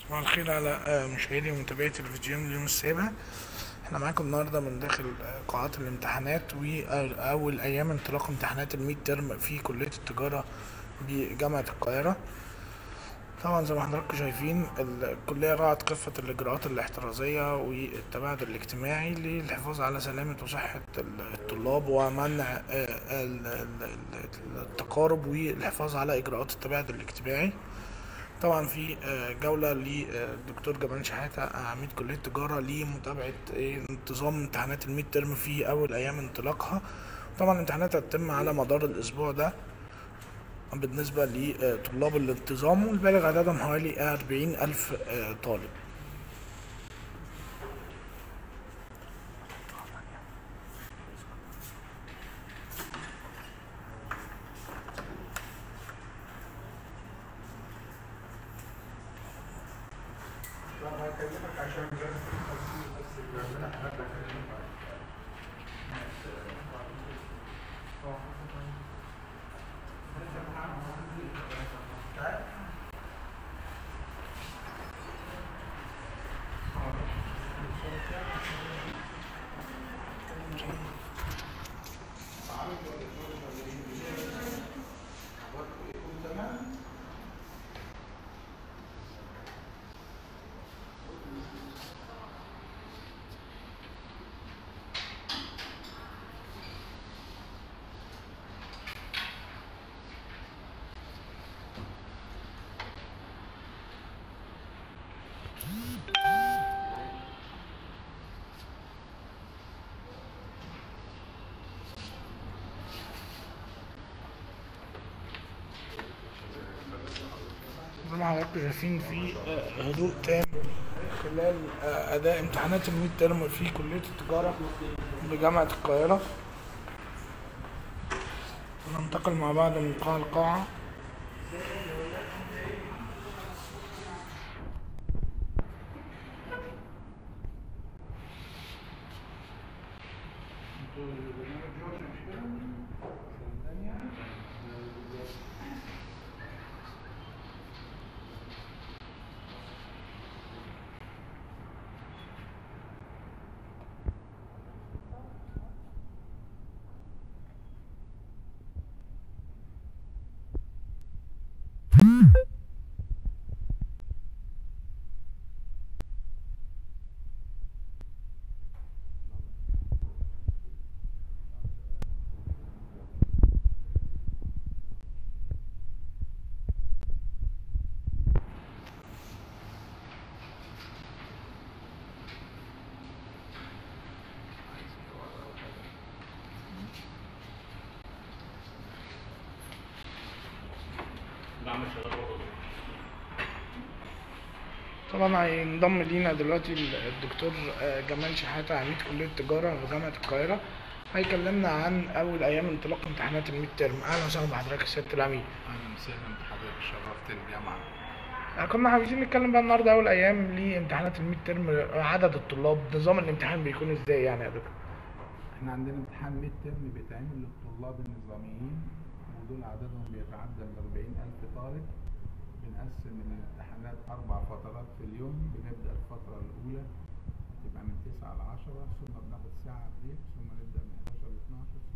صباح الخير على آه، مشاهدي ومتابعي تلفزيون اليوم السابع احنا معاكم النهارده من داخل آه، قاعات الامتحانات واول ايام انطلاق امتحانات الميد ترم في كليه التجاره بجامعه القاهره طبعا زي ما حضراتكم شايفين الكليه راعت كافه الاجراءات الاحترازيه والتباعد الاجتماعي للحفاظ على سلامه وصحه الطلاب ومنع آه، ال- ال- ال- التقارب والحفاظ على اجراءات التباعد الاجتماعي طبعا في آه، جولة للدكتور جمال شحاتة عميد كلية التجارة لمتابعة آه، انتظام امتحانات الميد ترم في أول أيام انطلاقها طبعا الامتحانات هتتم على مدار الأسبوع ده بالنسبة لطلاب الانتظام والبالغ عددهم حوالي أربعين ألف آه، طالب زي ما حضراتكم شايفين في آه، هدوء تام خلال آه، أداء امتحانات الميد ترم في كلية التجارة بجامعة القاهرة ننتقل مع بعض من قاعة لقاعة طبعا هينضم لينا دلوقتي الدكتور آه، جمال شحاتة عميد كلية التجارة بجامعة القاهرة هيكلمنا عن أول أيام انطلاق امتحانات الميد ترم أهلا وسهلا بحضرتك يا سيادة العميد اهلا وسهلا بحضرتك شرفت الجامعه آه، كنا عايزين نتكلم بقى النهارده أول أيام لامتحانات الميد ترم آه، عدد الطلاب نظام الامتحان بيكون إزاي يعني يا دكتور احنا عندنا امتحان ميد ترم بيتعمل للطلاب النظاميين ودول عددهم بيتعدى ال 40000 طالب بنقسم الامتحانات اربع فترات في اليوم بنبدا الفتره الاولى تبقى من 9 ل 10 ثم بناخد ساعه بريك ثم نبدا من 11 ل 12